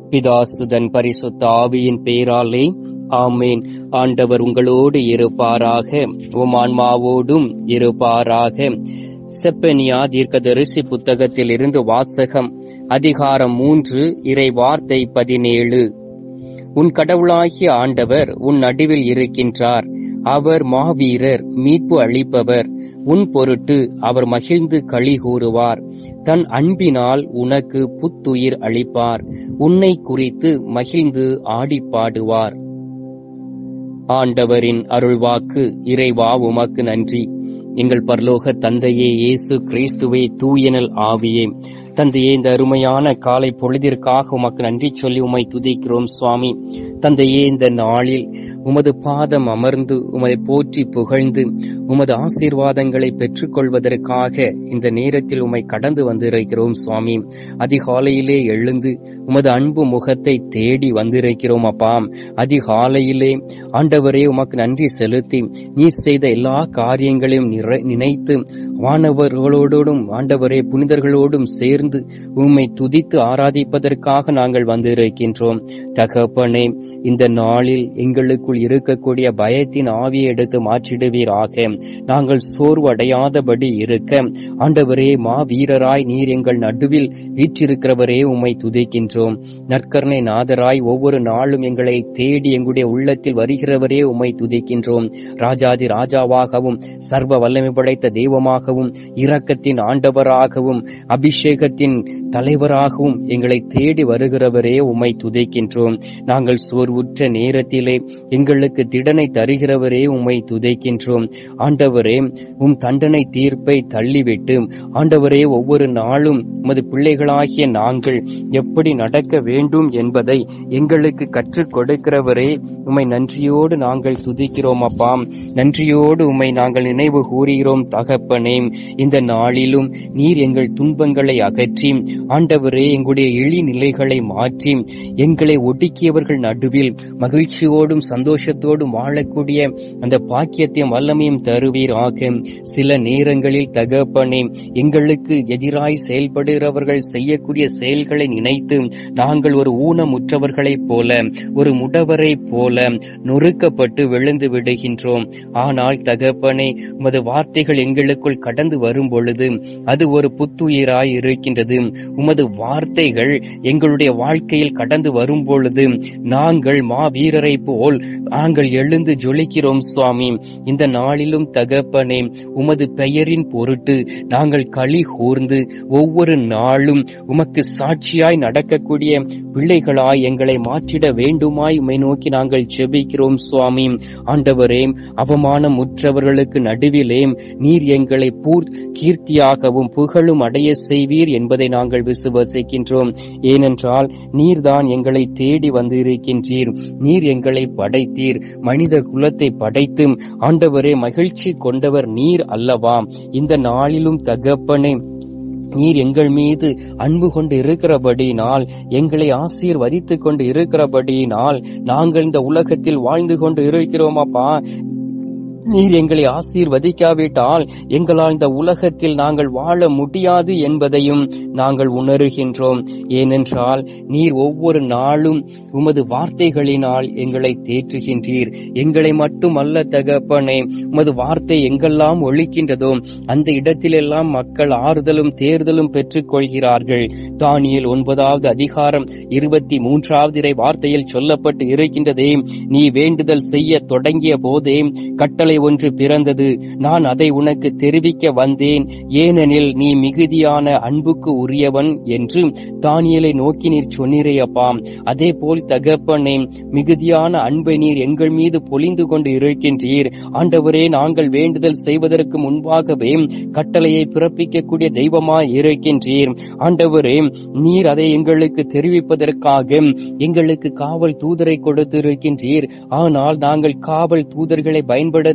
பிதாசுதன் பரிசுத்த ஆவியின் பேராலே ஆமேன் ஆண்டவர் உங்களோடு இருப்பாராக உம் ஆன்மாவோடும் இருப்பாராக செப்பனியா தீர்க்கதரிசி புத்தகத்தில் இருந்து வாசகம் அதிகாரம் மூன்று இறை வார்த்தை பதினேழு உன் கடவுளாகிய ஆண்டவர் உன் நடுவில் இருக்கின்றார் அவர் மாவீரர் மீட்பு அளிப்பவர் உன் பொருட்டு அவர் மகிழ்ந்து களி கூறுவார் தன் அன்பினால் உனக்கு புத்துயிர் அளிப்பார் உன்னை குறித்து மகிழ்ந்து ஆடி பாடுவார் ஆண்டவரின் அருள்வாக்கு இறைவா உமக்கு நன்றி எங்கள் பரலோக தந்தையே இயேசு கிறிஸ்துவே தூயனல் ஆவியே தந்தையே இந்த அருமையான காலை பொழுதிற்காக உமக்கு நன்றி சொல்லி உமை துதிக்கிறோம் சுவாமி தந்தையே இந்த நாளில் உமது பாதம் அமர்ந்து உமதை போற்றி புகழ்ந்து உமது ஆசீர்வாதங்களை பெற்றுக்கொள்வதற்காக இந்த நேரத்தில் உமை கடந்து வந்திருக்கிறோம் சுவாமி அதிகாலையிலே எழுந்து உமது அன்பு முகத்தை தேடி வந்திருக்கிறோம் அப்பா அதிகாலையிலே ஆண்டவரே உமக்கு நன்றி செலுத்தி நீர் செய்த எல்லா காரியங்களையும் நிறை- நினைத்து வானவர்களோடும் ஆண்டவரே புனிதர்களோடும் சேர்ந்து உம்மை துதித்து ஆராதிப்பதற்காக நாங்கள் வந்திருக்கின்றோம் தகப்பனே இந்த நாளில் எங்களுக்குள் இருக்கக்கூடிய பயத்தின் ஆவியை எடுத்து மாற்றிடுவீராக நாங்கள் சோர்வடையாதபடி இருக்க ஆண்டவரே மா வீரராய் நீர் எங்கள் நடுவில் வீற்றிருக்கிறவரே உம்மை துதிக்கின்றோம் நற்கர்ணை நாதராய் ஒவ்வொரு நாளும் எங்களை தேடி எங்களுடைய உள்ளத்தில் வருகிறவரே உம்மை துதிக்கின்றோம் ராஜாதி ராஜாவாகவும் சர்வ வல்லமை படைத்த தெய்வமாகவும் இரக்கத்தின் ஆண்டவராகவும் அபிஷேகத்தின் தலைவராகவும் எங்களை தேடி வருகிறவரே உம்மை துதைக்கின்றோம் நாங்கள் சோர்வுற்ற நேரத்திலே எங்களுக்கு திடனை தருகிறவரே உம்மை துதைக்கின்றோம் ஆண்டவரே உம் தண்டனை தீர்ப்பை தள்ளிவிட்டு ஆண்டவரே ஒவ்வொரு நாளும் உமது பிள்ளைகளாகிய நாங்கள் எப்படி நடக்க வேண்டும் என்பதை எங்களுக்கு கற்றுக் கொடுக்கிறவரே உம்மை நன்றியோடு நாங்கள் துதிக்கிறோம் அப்பா நன்றியோடு உம்மை நாங்கள் நினைவு கூறுகிறோம் தகப்பனே இந்த நாளிலும் நீர் எங்கள் துன்பங்களை அகற்றி ஆண்டவரே எங்களுடைய எளி நிலைகளை மாற்றி எங்களை ஒடுக்கியவர்கள் நடுவில் மகிழ்ச்சியோடும் சந்தோஷத்தோடும் வாழக்கூடிய அந்த பாக்கியத்தையும் வல்லமையும் தருவீராக சில நேரங்களில் தகப்பனே எங்களுக்கு எதிராய் செயல்படுகிறவர்கள் செய்யக்கூடிய செயல்களை நினைத்து நாங்கள் ஒரு ஊனமுற்றவர்களைப் போல ஒரு முடவரைப் போல நொறுக்கப்பட்டு விழுந்து விடுகின்றோம் ஆனால் தகப்பனே உமது வார்த்தைகள் எங்களுக்குள் கடந்து வரும் பொழுது அது ஒரு புத்துயிராய் இருக்கின்றது உமது வார்த்தைகள் எங்களுடைய வாழ்க்கையில் கடந்து வரும் பொழுது நாங்கள் மாவீரரை போல் நாங்கள் எழுந்து ஜொலிக்கிறோம் சுவாமி இந்த நாளிலும் தகப்பனே உமது பெயரின் பொருட்டு நாங்கள் களி கூர்ந்து ஒவ்வொரு நாளும் உமக்கு சாட்சியாய் நடக்கக்கூடிய பிள்ளைகளாய் எங்களை மாற்றிட வேண்டுமாய் உமை நோக்கி நாங்கள் செபிக்கிறோம் சுவாமி ஆண்டவரே அவமானம் உற்றவர்களுக்கு நடுவிலே நீர் எங்களை பூர் கீர்த்தியாகவும் புகழும் அடைய செய்வீர் என்பதை நாங்கள் விசுவசிக்கின்றோம் ஏனென்றால் நீர்தான் எங்களை தேடி வந்திருக்கின்றீர் நீர் எங்களை படைத்தீர் மனித குலத்தை படைத்து ஆண்டவரே மகிழ்ச்சி கொண்டவர் நீர் அல்லவா இந்த நாளிலும் தகப்பனே நீர் எங்கள் மீது அன்பு கொண்டு இருக்கிறபடியினால் எங்களை ஆசீர்வதித்துக் கொண்டு இருக்கிறபடியினால் நாங்கள் இந்த உலகத்தில் வாழ்ந்து கொண்டு இருக்கிறோம் அப்பா நீர் எங்களை ஆசீர்வதிக்காவிட்டால் எங்களால் இந்த உலகத்தில் நாங்கள் வாழ முடியாது என்பதையும் நாங்கள் உணர்கின்றோம் ஏனென்றால் நீர் ஒவ்வொரு நாளும் உமது வார்த்தைகளினால் எங்களை தேற்றுகின்றீர் எங்களை மட்டுமல்ல தகப்பனே உமது வார்த்தை எங்கெல்லாம் ஒழிக்கின்றதோ அந்த இடத்திலெல்லாம் மக்கள் ஆறுதலும் தேர்தலும் பெற்றுக் கொள்கிறார்கள் தானியல் ஒன்பதாவது அதிகாரம் இருபத்தி மூன்றாவது இறை வார்த்தையில் சொல்லப்பட்டு இருக்கின்றதே நீ வேண்டுதல் செய்ய தொடங்கிய போதே கட்டளை ஒன்று பிறந்தது நான் அதை உனக்கு தெரிவிக்க வந்தேன் ஏனெனில் நீ மிகுதியான அன்புக்கு உரியவன் என்று தானியலை நோக்கி நீர் சொன்னீரே அப்பா அதே போல் தகப்பனே மிகுதியான அன்பை நீர் எங்கள் மீது பொழிந்து கொண்டு இருக்கின்றீர் ஆண்டவரே நாங்கள் வேண்டுதல் செய்வதற்கு முன்பாகவே கட்டளையை பிறப்பிக்கக்கூடிய தெய்வமாய் இருக்கின்றீர் ஆண்டவரே நீர் அதை எங்களுக்கு தெரிவிப்பதற்காக எங்களுக்கு காவல் தூதரை கொடுத்திருக்கின்றீர் ஆனால் நாங்கள் காவல் தூதர்களை பயன்படுத்த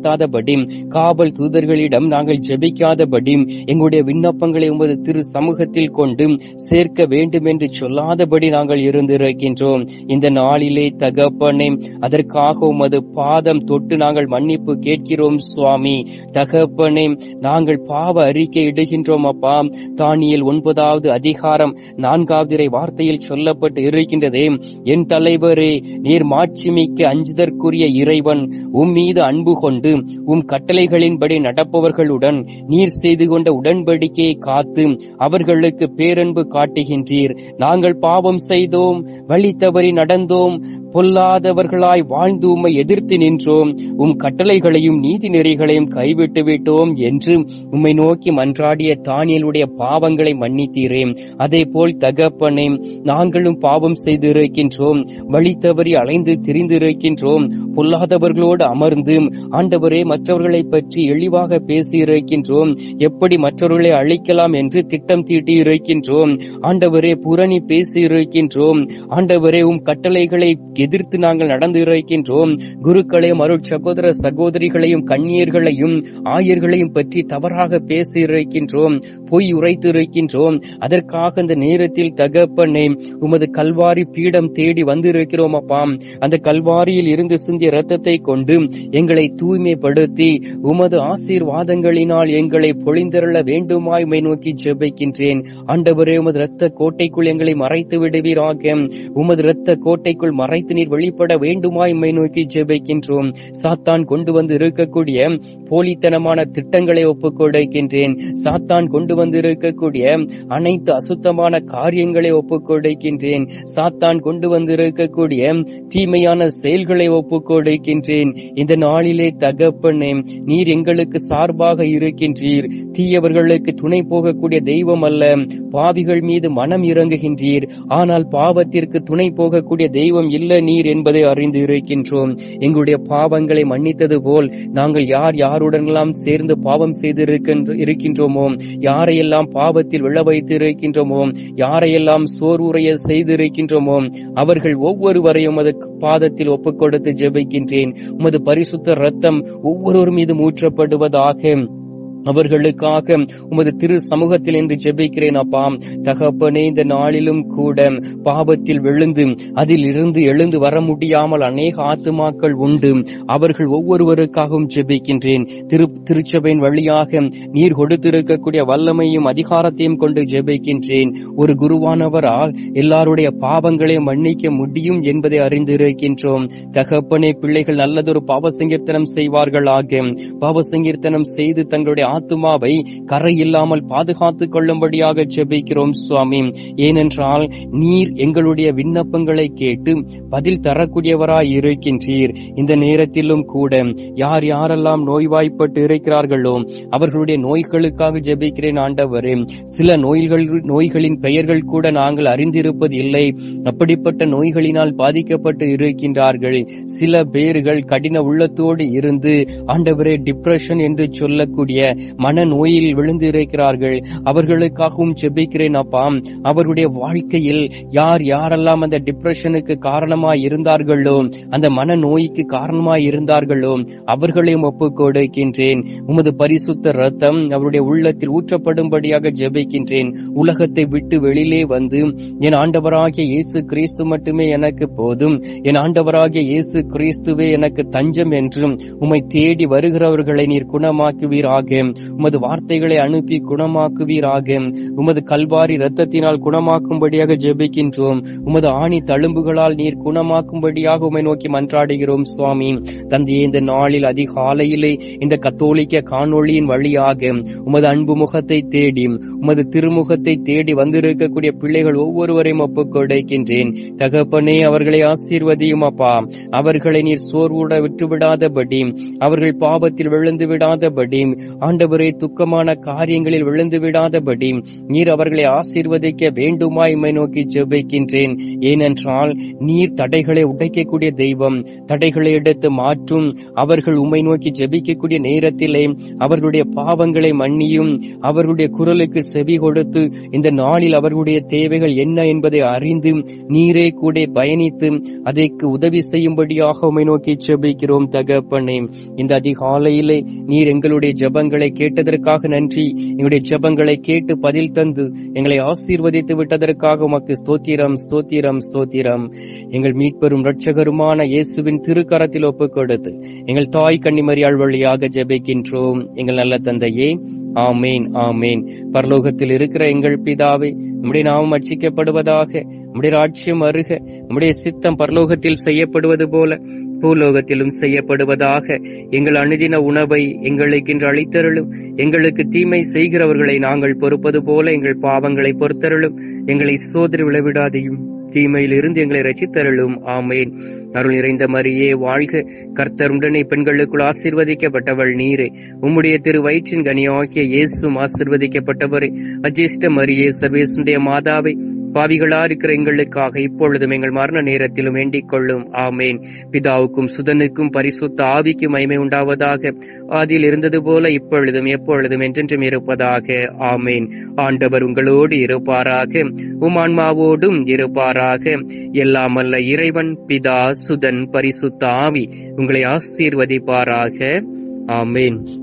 பயன்படுத்தாதபடி காவல் தூதர்களிடம் நாங்கள் ஜெபிக்காதபடி எங்களுடைய விண்ணப்பங்களை உமது திரு சமூகத்தில் கொண்டு சேர்க்க வேண்டும் என்று சொல்லாதபடி நாங்கள் இருந்திருக்கின்றோம் இந்த நாளிலே தகப்பனே அதற்காக உமது பாதம் தொட்டு நாங்கள் மன்னிப்பு கேட்கிறோம் சுவாமி தகப்பனே நாங்கள் பாவ அறிக்கை இடுகின்றோம் அப்பா தானியல் ஒன்பதாவது அதிகாரம் நான்காவது இறை வார்த்தையில் சொல்லப்பட்டு இருக்கின்றதே என் தலைவரே நீர் மாட்சிமிக்க அஞ்சுதற்குரிய இறைவன் உம் மீது அன்பு கொண்டு உம் கட்டளைகளின்படி நடப்பவர்களுடன் நீர் செய்து கொண்ட உடன்படிக்கையை காத்து அவர்களுக்கு பேரன்பு காட்டுகின்றீர் நாங்கள் பாவம் செய்தோம் வழி தவறி நடந்தோம் பொல்லாதவர்களாய் வாழ்ந்து உம்மை எதிர்த்து நின்றோம் உம் கட்டளைகளையும் நீதி நெறிகளையும் கைவிட்டு விட்டோம் என்று உம்மை நோக்கி மன்றாடிய தானியலுடைய பாவங்களை மன்னித்தீரே அதே போல் தகப்பனே நாங்களும் பாவம் செய்திருக்கின்றோம் வழி தவறி அலைந்து திரிந்திருக்கின்றோம் பொல்லாதவர்களோடு அமர்ந்து ஆண்டவரே மற்றவர்களை பற்றி எளிவாக பேசியிருக்கின்றோம் எப்படி மற்றவர்களை அழிக்கலாம் என்று திட்டம் தீட்டி இருக்கின்றோம் ஆண்டவரே புரணி பேசி இருக்கின்றோம் ஆண்டவரே உம் கட்டளைகளை எதிர்த்து நாங்கள் நடந்து இருக்கின்றோம் குருக்களையும் அருள் சகோதர சகோதரிகளையும் கண்ணியர்களையும் ஆயர்களையும் பற்றி தவறாக பேசி இருக்கின்றோம் பொய் உரைத்து இருக்கின்றோம் அதற்காக இந்த நேரத்தில் தகப்பனே உமது கல்வாரி பீடம் தேடி வந்திருக்கிறோம் அப்பா அந்த கல்வாரியில் இருந்து சிந்திய ரத்தத்தை கொண்டு எங்களை தூய்மைப்படுத்தி உமது ஆசீர்வாதங்களினால் எங்களை பொழிந்தருள வேண்டுமாய் உம்மை நோக்கி ஜெபிக்கின்றேன் ஆண்டவரே உமது இரத்த கோட்டைக்குள் எங்களை மறைத்து விடுவீராக உமது இரத்த கோட்டைக்குள் மறைத்து நீர் வெளிப்பட வேண்டுமாய் உம்மை நோக்கி ஜெபிக்கின்றோம் சாத்தான் கொண்டு வந்து இருக்கக்கூடிய போலித்தனமான திட்டங்களை ஒப்புக் கொடுக்கின்றேன் சாத்தான் கொண்டு வந்து இருக்கக்கூடிய அனைத்து அசுத்தமான காரியங்களை ஒப்புக் கொடுக்கின்றேன் சாத்தான் கொண்டு வந்து இருக்கக்கூடிய தீமையான செயல்களை ஒப்புக் கொடுக்கின்றேன் இந்த நாளிலே தகப்பனே நீர் எங்களுக்கு சார்பாக இருக்கின்றீர் தீயவர்களுக்கு துணை போகக்கூடிய தெய்வம் அல்ல பாவிகள் மீது மனம் இறங்குகின்றீர் ஆனால் பாவத்திற்கு துணை போகக்கூடிய தெய்வம் இல்ல நீர் என்பதை அறிந்து இருக்கின்றோம் எங்களுடைய பாவங்களை மன்னித்தது போல் நாங்கள் யார் யாருடனெல்லாம் சேர்ந்து பாவம் செய்து இருக்கின்ற- இருக்கின்றோமோ யாரையெல்லாம் பாவத்தில் விழ வைத்து இருக்கின்றோமோ யாரையெல்லாம் சோர்வுரைய செய்திருக்கின்றோமோ அவர்கள் ஒவ்வொருவரையும் உமது பாதத்தில் ஒப்புக் கொடுத்து ஜெபிக்கின்றேன் உமது பரிசுத்த ரத்தம் ஒவ்வொருவர் மீது ஊற்றப்படுவதாக அவர்களுக்காக உமது திரு சமூகத்தில் என்று ஜெபிக்கிறேன் அப்பா தகப்பனே இந்த நாளிலும் கூட பாவத்தில் விழுந்து அதில் இருந்து எழுந்து வர முடியாமல் அநேக ஆத்துமாக்கள் உண்டு அவர்கள் ஒவ்வொருவருக்காகவும் ஜெபிக்கின்றேன் திரு திருச்சபையின் வழியாக நீர் கொடுத்திருக்கக்கூடிய வல்லமையும் அதிகாரத்தையும் கொண்டு ஜெபிக்கின்றேன் ஒரு குருவானவரால் எல்லாருடைய பாவங்களையும் மன்னிக்க முடியும் என்பதை அறிந்திருக்கின்றோம் தகப்பனே பிள்ளைகள் நல்லதொரு பாவ சங்கீர்த்தனம் செய்வார்களாக பாவ சங்கீர்த்தனம் செய்து தங்களுடைய ஆத்துமாவை கரை இல்லாமல் பாதுகாத்துக் கொள்ளும்படியாக ஜெபிக்கிறோம் சுவாமி ஏனென்றால் நீர் எங்களுடைய விண்ணப்பங்களை கேட்டு பதில் தரக்கூடியவராய் இருக்கின்றீர் இந்த நேரத்திலும் கூட யார் யாரெல்லாம் நோய்வாய்ப்பட்டு இருக்கிறார்களோ அவர்களுடைய நோய்களுக்காக ஜெபிக்கிறேன் ஆண்டவரே சில நோய்கள் நோய்களின் பெயர்கள் கூட நாங்கள் அறிந்திருப்பது இல்லை அப்படிப்பட்ட நோய்களினால் பாதிக்கப்பட்டு இருக்கின்றார்கள் சில பேர்கள் கடின உள்ளத்தோடு இருந்து ஆண்டவரே டிப்ரெஷன் என்று சொல்லக்கூடிய மன நோயில் விழுந்து இருக்கிறார்கள் அவர்களுக்காகவும் ஜெபிக்கிறேன் அப்பா அவருடைய வாழ்க்கையில் யார் யாரெல்லாம் அந்த டிப்ரெஷனுக்கு காரணமாய் இருந்தார்களோ அந்த மன நோய்க்கு காரணமாய் இருந்தார்களோ அவர்களையும் ஒப்புக் கொடுக்கின்றேன் உமது பரிசுத்த ரத்தம் அவருடைய உள்ளத்தில் ஊற்றப்படும்படியாக ஜெபிக்கின்றேன் உலகத்தை விட்டு வெளியிலே வந்து என் ஆண்டவராகிய இயேசு கிறிஸ்து மட்டுமே எனக்கு போதும் என் ஆண்டவராகிய இயேசு கிறிஸ்துவே எனக்கு தஞ்சம் என்றும் உம்மை தேடி வருகிறவர்களை நீர் குணமாக்குவீராக உமது வார்த்தைகளை அனுப்பி குணமாக்குவீராக உமது கல்வாரி இரத்தத்தினால் குணமாக்கும்படியாக ஜெபிக்கின்றோம் உமது ஆணி தழும்புகளால் நீர் குணமாக்கும்படியாக உம்மை நோக்கி மன்றாடுகிறோம் சுவாமி தந்தையே இந்த நாளில் அதிகாலையிலே இந்த கத்தோலிக்க காணொளியின் வழியாக உமது அன்பு முகத்தை தேடி உமது திருமுகத்தை தேடி வந்திருக்கக்கூடிய பிள்ளைகள் ஒவ்வொருவரையும் ஒப்புக் கொடுக்கின்றேன் தகப்பனே அவர்களை ஆசீர்வதியும் அப்பா அவர்களை நீர் சோர்வுட விட்டுவிடாதபடி அவர்கள் பாவத்தில் விழுந்து விடாதபடி ஆண்டவர் ஆண்டவரே துக்கமான காரியங்களில் விழுந்து விடாதபடி நீர் அவர்களை ஆசீர்வதிக்க வேண்டுமாய் உம்மை நோக்கி ஜெபிக்கின்றேன் ஏனென்றால் நீர் தடைகளை உடைக்கக்கூடிய தெய்வம் தடைகளை எடுத்து மாற்றும் அவர்கள் உம்மை நோக்கி ஜெபிக்கக்கூடிய நேரத்திலே அவர்களுடைய பாவங்களை மன்னியும் அவர்களுடைய குரலுக்கு செவி கொடுத்து இந்த நாளில் அவர்களுடைய தேவைகள் என்ன என்பதை அறிந்து நீரே கூட பயணித்து அதற்கு உதவி செய்யும்படியாக உம்மை நோக்கி ஜெபிக்கிறோம் தகப்பனே இந்த அதிகாலையிலே நீர் எங்களுடைய ஜெபங்களை கேட்டதற்காக நன்றி எங்களுடைய ஜெபங்களை கேட்டு பதில் தந்து எங்களை ஆசீர்வதித்து விட்டதற்காக உமக்கு ஸ்தோத்திரம் ஸ்தோத்திரம் ஸ்தோத்திரம் எங்கள் மீட்பெரும் இரட்சகருமான இயேசுவின் திருக்கரத்தில் ஒப்புக் கொடுத்து எங்கள் தாய் கன்னிமரியாள் வழியாக ஜெபிக்கின்றோம் எங்கள் நல்ல தந்தையே ஆமேன் ஆமேன் பரலோகத்தில் இருக்கிற எங்கள் பிதாவே உம்முடைய நாமம் அர்ச்சிக்கப்படுவதாக உம்முடைய ராட்சியம் அருக உம்முடைய சித்தம் பரலோகத்தில் செய்யப்படுவது போல பூலோகத்திலும் செய்யப்படுவதாக எங்கள் அனுதின உணவை எங்களுக்கு இன்று அளித்தருளும் எங்களுக்கு தீமை செய்கிறவர்களை நாங்கள் பொறுப்பது போல எங்கள் பாவங்களை பொறுத்தருளும் எங்களை சோதரி விளைவிடாதையும் தீமையில் இருந்து எங்களை ரசித்தருளும் ஆமேன் அருள் நிறைந்த மரியே வாழ்க கர்த்தர் உடனே பெண்களுக்குள் ஆசீர்வதிக்கப்பட்டவள் நீரே உம்முடைய திரு வயிற்றின் கனியாகிய இயேசும் ஆசீர்வதிக்கப்பட்டவரே அஜிஷ்ட மரியே சர்வேசுடைய மாதாவை பாவிகளா இருக்கிற எங்களுக்காக இப்பொழுதும் எங்கள் மரண நேரத்திலும் வேண்டிக் கொள்ளும் ஆமேன் பிதாவுக்கும் சுதனுக்கும் பரிசுத்த ஆவிக்கும் மகிமை உண்டாவதாக ஆதியில் இருந்தது போல இப்பொழுதும் எப்பொழுதும் என்றென்றும் இருப்பதாக ஆமேன் ஆண்டவர் உங்களோடு இருப்பாராக உம் ஆன்மாவோடும் இருப்பாராக எல்லாம் அல்ல இறைவன் பிதா சுதன் பரிசுத்த ஆவி உங்களை ஆசீர்வதிப்பாராக ஆமேன்